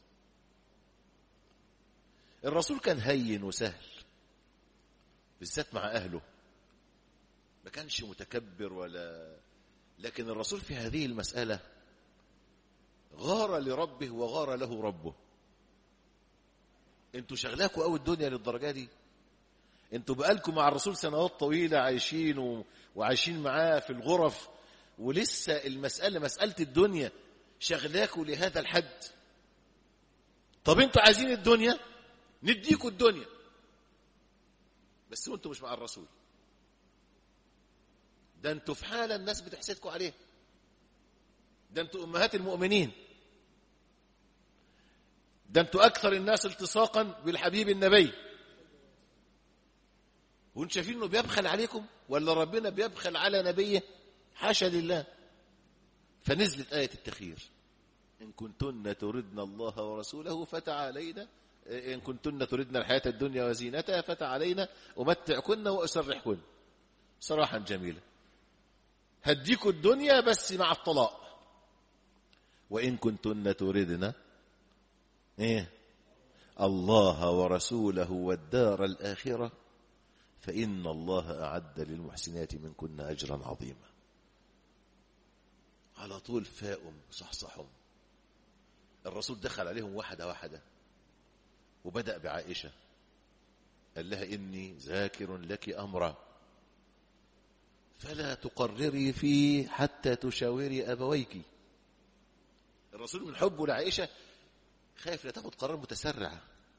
الرسول كان هين وسهل بالذات مع اهله ما كانش متكبر ولا لكن الرسول في هذه المسألة غار لربه وغار له ربه انتوا شغلاكوا قوي الدنيا للدرجة دي انتوا بقالكم مع الرسول سنوات طويلة عايشين و... وعايشين معاه في الغرف ولسه المسألة مسألة الدنيا شغلاكوا لهذا الحد طب انتوا عايزين الدنيا نديكوا الدنيا بس وانتوا مش مع الرسول ده انتوا في حالة الناس بتحسدكوا عليه ده انتوا أمهات المؤمنين ده انتوا أكثر الناس التصاقا بالحبيب النبي وانتوا شايفين انه بيبخل عليكم ولا ربنا بيبخل على نبيه حاشا لله فنزلت آية التخيير إن كنتن تردن الله ورسوله فتعالينا إن كنتن تردن الحياة الدنيا وزينتها فتعالينا أمتعكن وأسرحكن صراحا جميلا هديكوا الدنيا بس مع الطلاق وإن كنتن تردن إيه الله ورسوله والدار الآخرة فإن الله أعد للمحسنات منكن أجرا عظيما على طول فاءهم صحصحهم الرسول دخل عليهم واحدة واحدة وبدأ بعائشة قال لها إني ذاكر لك أمرا فلا تقرري فيه حتى تشاوري أبويك الرسول من حبه لعائشة خايف لا تاخد قرار متسرع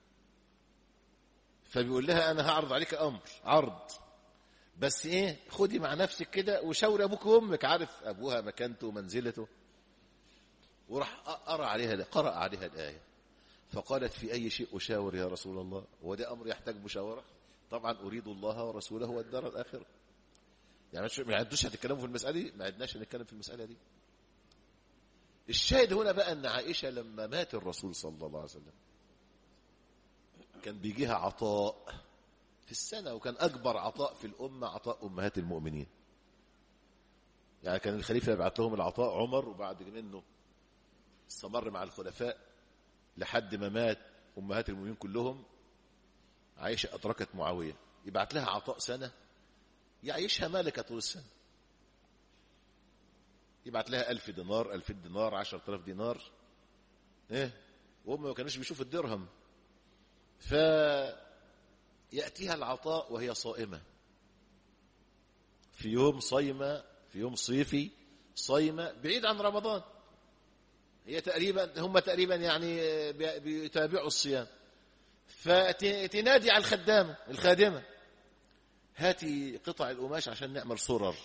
فبيقول لها أنا هعرض عليك أمر عرض بس إيه خدي مع نفسك كده وشاوري أبوك وأمك عارف أبوها مكانته ومنزلته وراح قرأ عليها قرأ عليها الآية فقالت في أي شيء أشاور يا رسول الله وده أمر يحتاج مشاورة طبعا أريد الله ورسوله والدار الآخرة يعني ما عدوش هتتكلموا في المسألة دي ما عدناش هنتكلم في المسألة دي الشاهد هنا بقى أن عائشة لما مات الرسول صلى الله عليه وسلم كان بيجيها عطاء في السنة وكان أكبر عطاء في الأمة عطاء أمهات المؤمنين يعني كان الخليفة يبعث لهم العطاء عمر وبعد منه استمر مع الخلفاء لحد ما مات أمهات المؤمنين كلهم عائشة أدركت معاوية يبعت لها عطاء سنة يعيشها مالكة طول السنة يبعت لها ألف دينار ألف دينار عشرة آلاف دينار إيه وهم ما كانوش بيشوفوا الدرهم فيأتيها العطاء وهي صائمة في يوم صيمة في يوم صيفي صيمة بعيد عن رمضان هي تقريبا هم تقريبا يعني بيتابعوا الصيام فتنادي على الخدامة الخادمة هاتي قطع القماش عشان نعمل صرر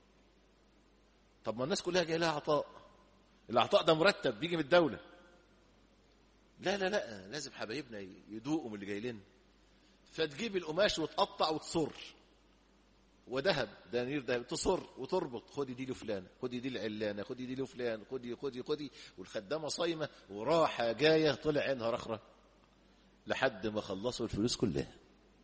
طب ما الناس كلها جاي لها عطاء العطاء ده مرتب بيجي من الدولة لا لا لا لازم حبايبنا يدوقوا من اللي جاي لنا فتجيب القماش وتقطع وتصر وذهب دنانير ذهب تصر وتربط خدي دي لفلان خدي دي العلانه خدي دي لفلان خدي خدي خدي والخدامه صايمه وراحه جايه طلع عينها رخره لحد ما خلصوا الفلوس كلها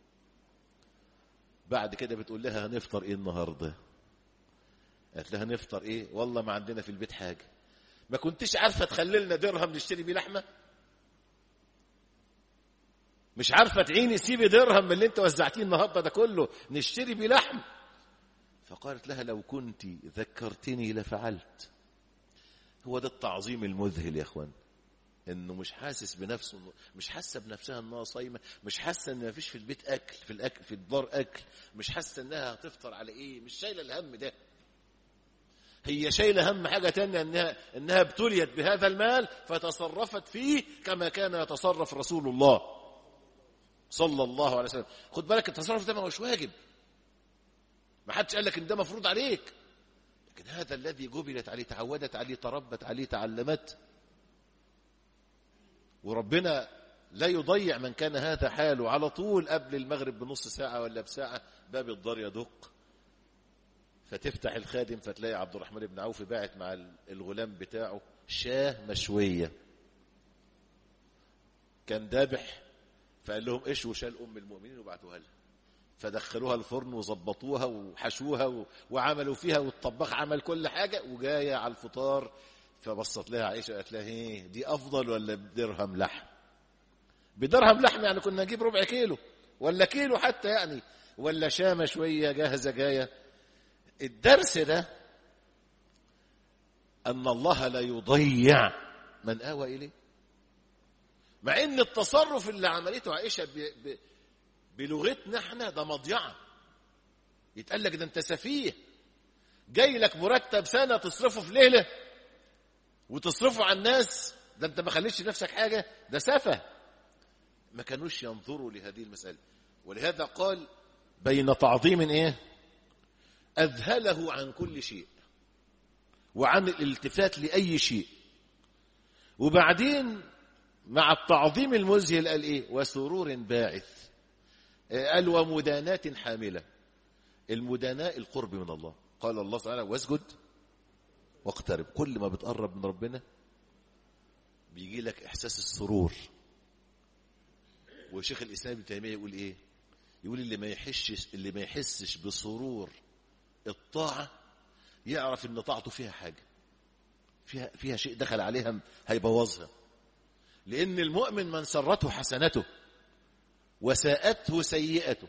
بعد كده بتقول لها هنفطر ايه النهارده قالت لها نفطر ايه والله ما عندنا في البيت حاجه ما كنتش عارفه تخلي لنا درهم نشتري بيه لحمه مش عارفه تعيني سيبي درهم من اللي انت وزعتيه النهارده ده كله نشتري بيه لحم فقالت لها لو كنت ذكرتني لفعلت هو ده التعظيم المذهل يا اخوان انه مش حاسس بنفسه مش حاسه بنفسها انها صايمه مش حاسه ان مفيش في البيت اكل في الاكل في الدار اكل مش حاسه انها هتفطر على ايه مش شايله الهم ده هي شايله هم حاجه تانية انها انها ابتليت بهذا المال فتصرفت فيه كما كان يتصرف رسول الله صلى الله عليه وسلم خد بالك التصرف ده ما هوش واجب ما حدش قال لك ان ده مفروض عليك لكن هذا الذي جبلت عليه تعودت عليه تربت عليه تعلمت وربنا لا يضيع من كان هذا حاله على طول قبل المغرب بنص ساعة ولا بساعة باب الدار يدق فتفتح الخادم فتلاقي عبد الرحمن بن عوف باعت مع الغلام بتاعه شاه مشوية كان دابح فقال لهم اشوا شال ام المؤمنين وبعتوها لها فدخلوها الفرن وظبطوها وحشوها و- وعملوا فيها والطباخ عمل كل حاجة وجاية على الفطار فبصت لها عائشة قالت لها ايه دي أفضل ولا بدرهم لحم بدرهم لحم يعني كنا نجيب ربع كيلو ولا كيلو حتى يعني ولا شامة شوية جاهزة جاية الدرس ده أن الله لا يضيع من آوى إليه مع ان التصرف اللي عملته عائشه ب... ب... بلغتنا احنا ده مضيعه يتقال لك ده انت سفيه جاي لك مرتب سنه تصرفه في ليله وتصرفه على الناس ده انت ما خليتش نفسك حاجه ده سفه ما كانوش ينظروا لهذه المساله ولهذا قال بين تعظيم ايه اذهله عن كل شيء وعن الالتفات لاي شيء وبعدين مع التعظيم المذهل قال ايه وسرور باعث آه، قال ومدانات حاملة المداناة القرب من الله قال الله تعالى واسجد واقترب كل ما بتقرب من ربنا بيجي لك احساس السرور وشيخ الاسلام ابن تيميه يقول ايه يقول اللي ما يحسش اللي ما يحسش بسرور الطاعه يعرف ان طاعته فيها حاجه فيها فيها شيء دخل عليها هيبوظها لأن المؤمن من سرته حسنته وساءته سيئته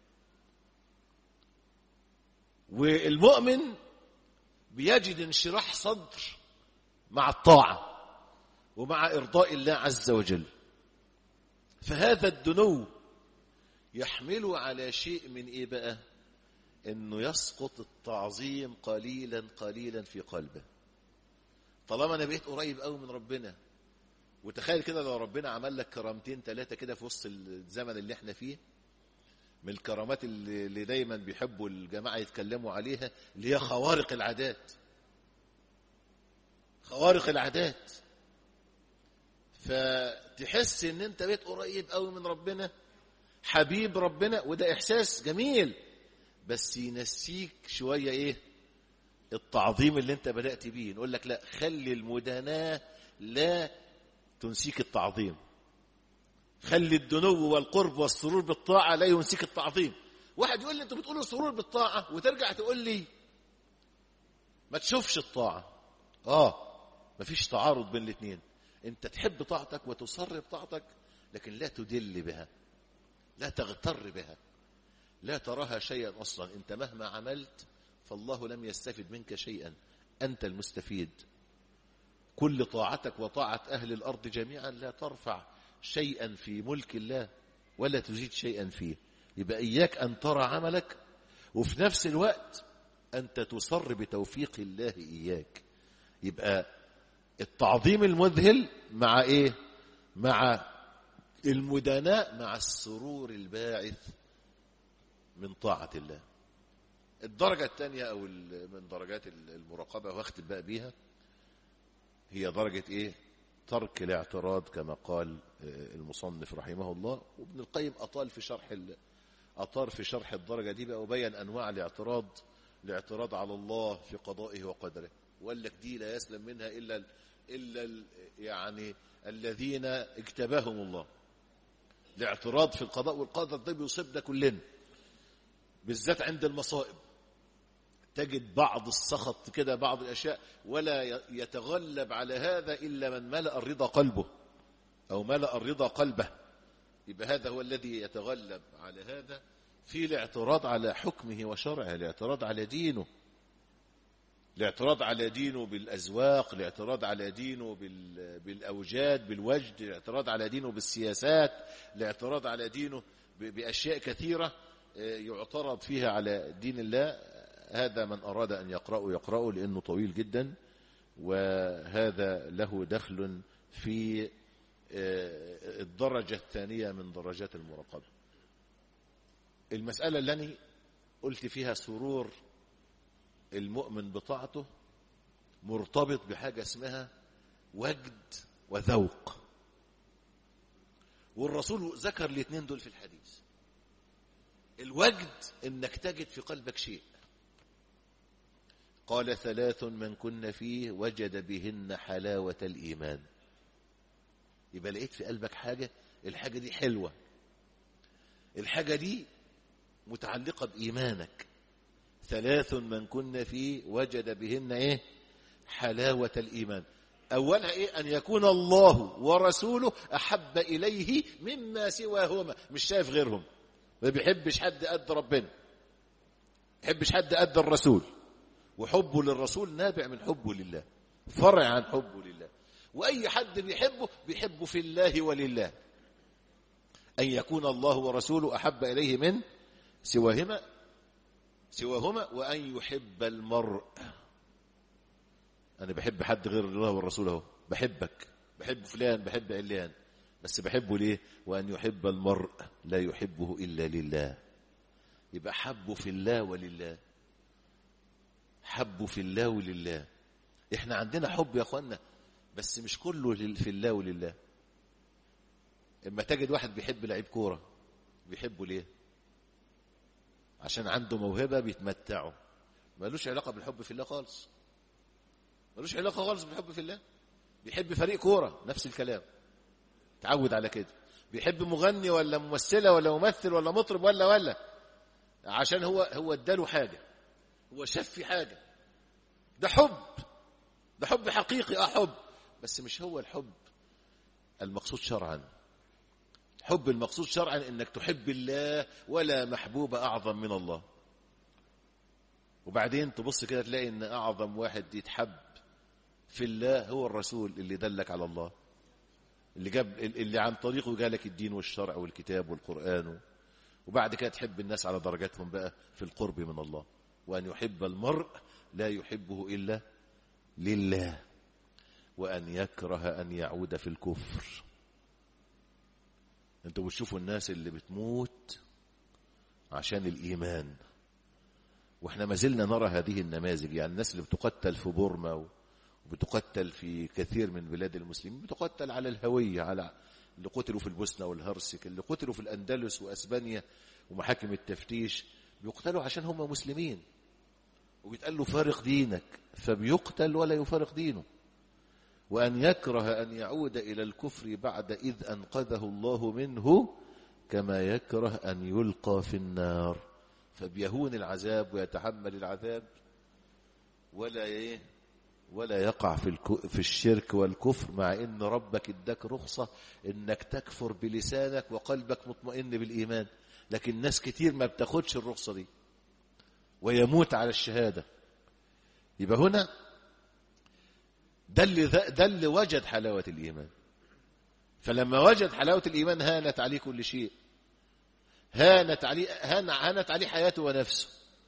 والمؤمن بيجد انشراح صدر مع الطاعة ومع إرضاء الله عز وجل فهذا الدنو يحمله على شيء من إيه بقى إنه يسقط التعظيم قليلا قليلا في قلبه طالما أنا بقيت قريب قوي من ربنا وتخيل كده لو ربنا عمل لك كرامتين ثلاثة كده في وسط الزمن اللي احنا فيه من الكرامات اللي, اللي دايما بيحبوا الجماعة يتكلموا عليها اللي هي خوارق العادات خوارق العادات فتحس ان انت بقيت قريب قوي من ربنا حبيب ربنا وده احساس جميل بس ينسيك شوية ايه التعظيم اللي انت بدأت بيه نقول لك لا خلي المداناة لا تنسيك التعظيم خلي الدنو والقرب والسرور بالطاعة لا ينسيك التعظيم واحد يقول لي انتوا بتقولوا سرور بالطاعة وترجع تقول لي ما تشوفش الطاعة اه مفيش تعارض بين الاثنين انت تحب طاعتك وتصر بطاعتك لكن لا تدل بها لا تغتر بها لا تراها شيئا اصلا انت مهما عملت فالله لم يستفد منك شيئا انت المستفيد كل طاعتك وطاعة أهل الأرض جميعا لا ترفع شيئا في ملك الله ولا تزيد شيئا فيه يبقى إياك أن ترى عملك وفي نفس الوقت أنت تصر بتوفيق الله إياك يبقى التعظيم المذهل مع إيه مع المداناة مع السرور الباعث من طاعة الله الدرجة الثانية أو من درجات المراقبة واختم بقى بيها هي درجة ايه ترك الاعتراض كما قال المصنف رحمه الله وابن القيم أطال في شرح ال... أطار في شرح الدرجة دي بقى وبين أنواع الاعتراض الاعتراض على الله في قضائه وقدره وقال لك دي لا يسلم منها إلا ال... إلا ال... يعني الذين اجتباهم الله الاعتراض في القضاء والقدر ده بيصيبنا كلنا بالذات عند المصائب تجد بعض السخط كده بعض الأشياء ولا يتغلب على هذا إلا من ملأ الرضا قلبه أو ملأ الرضا قلبه يبقى هذا هو الذي يتغلب على هذا في الاعتراض على حكمه وشرعه الاعتراض على دينه الاعتراض على دينه بالأزواق الاعتراض على دينه بالأوجاد بالوجد الاعتراض على دينه بالسياسات الاعتراض على دينه بأشياء كثيرة يعترض فيها على دين الله هذا من أراد أن يقرأه يقرأه لأنه طويل جدا وهذا له دخل في الدرجة الثانية من درجات المراقبة المسألة اللي قلت فيها سرور المؤمن بطاعته مرتبط بحاجة اسمها وجد وذوق والرسول ذكر الاثنين دول في الحديث الوجد انك تجد في قلبك شيء قال ثلاث من كن فيه وجد بهن حلاوة الإيمان يبقى لقيت في قلبك حاجة الحاجة دي حلوة الحاجة دي متعلقة بإيمانك ثلاث من كن فيه وجد بهن إيه حلاوة الإيمان أولها إيه أن يكون الله ورسوله أحب إليه مما سواهما مش شايف غيرهم ما بيحبش حد قد ربنا ما بيحبش حد قد الرسول وحبه للرسول نابع من حبه لله فرع عن حبه لله وأي حد بيحبه بيحبه في الله ولله أن يكون الله ورسوله أحب إليه من سواهما سواهما وأن يحب المرء أنا بحب حد غير الله والرسول أهو بحبك بحب فلان بحب علان بس بحبه ليه وأن يحب المرء لا يحبه إلا لله يبقى حبه في الله ولله حبه في الله ولله احنا عندنا حب يا اخوانا بس مش كله لل- في الله ولله اما تجد واحد بيحب لعيب كوره بيحبه ليه عشان عنده موهبه بيتمتعوا ملوش علاقه بالحب في الله خالص ملوش علاقه خالص بالحب في الله بيحب فريق كوره نفس الكلام تعود على كده بيحب مغني ولا ممثله ولا ممثل ولا مطرب ولا ولا عشان هو هو اداله حاجه هو شاف في حاجه ده حب ده حب حقيقي اه حب بس مش هو الحب المقصود شرعا حب المقصود شرعا انك تحب الله ولا محبوب اعظم من الله وبعدين تبص كده تلاقي ان اعظم واحد يتحب في الله هو الرسول اللي دلك على الله اللي جاب اللي عن طريقه جالك الدين والشرع والكتاب والقرآن وبعد كده تحب الناس على درجاتهم بقى في القرب من الله وأن يحب المرء لا يحبه إلا لله وأن يكره أن يعود في الكفر انتوا بتشوفوا الناس اللي بتموت عشان الإيمان واحنا ما زلنا نرى هذه النماذج يعني الناس اللي بتقتل في بورما وبتقتل في كثير من بلاد المسلمين بتقتل على الهوية على اللي قتلوا في البوسنة والهرسك اللي قتلوا في الأندلس وأسبانيا ومحاكم التفتيش بيقتلوا عشان هم مسلمين وبيتقال له فارق دينك فبيقتل ولا يفارق دينه وأن يكره أن يعود إلى الكفر بعد إذ أنقذه الله منه كما يكره أن يلقى في النار فبيهون العذاب ويتحمل العذاب ولا ايه ولا يقع في الك... في الشرك والكفر مع ان ربك اداك رخصه انك تكفر بلسانك وقلبك مطمئن بالايمان لكن ناس كتير ما بتاخدش الرخصه دي ويموت على الشهاده يبقى هنا ده اللي ده اللي وجد حلاوه الايمان فلما وجد حلاوه الايمان هانت عليه كل شيء هانت عليه هان هانت عليه حياته ونفسه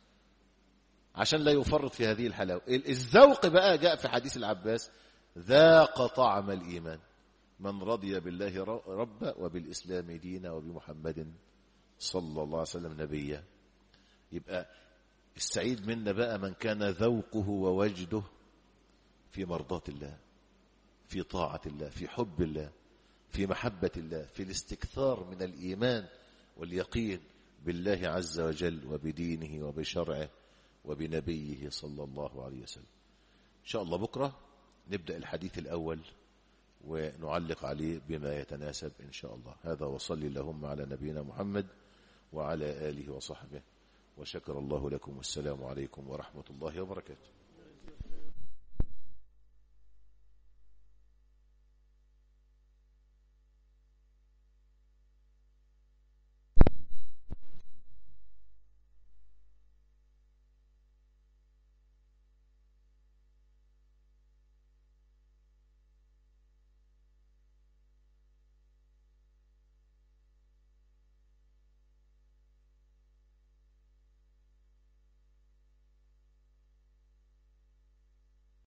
عشان لا يفرط في هذه الحلاوة الذوق بقى جاء في حديث العباس ذاق طعم الإيمان من رضي بالله ربا وبالإسلام دينا وبمحمد صلى الله عليه وسلم نبيا يبقى السعيد منا بقى من كان ذوقه ووجده في مرضاة الله في طاعة الله في حب الله في محبة الله في الاستكثار من الإيمان واليقين بالله عز وجل وبدينه وبشرعه وبنبيه صلى الله عليه وسلم إن شاء الله بكرة نبدأ الحديث الأول ونعلق عليه بما يتناسب إن شاء الله هذا وصلي اللهم على نبينا محمد وعلى آله وصحبه وشكر الله لكم والسلام عليكم ورحمة الله وبركاته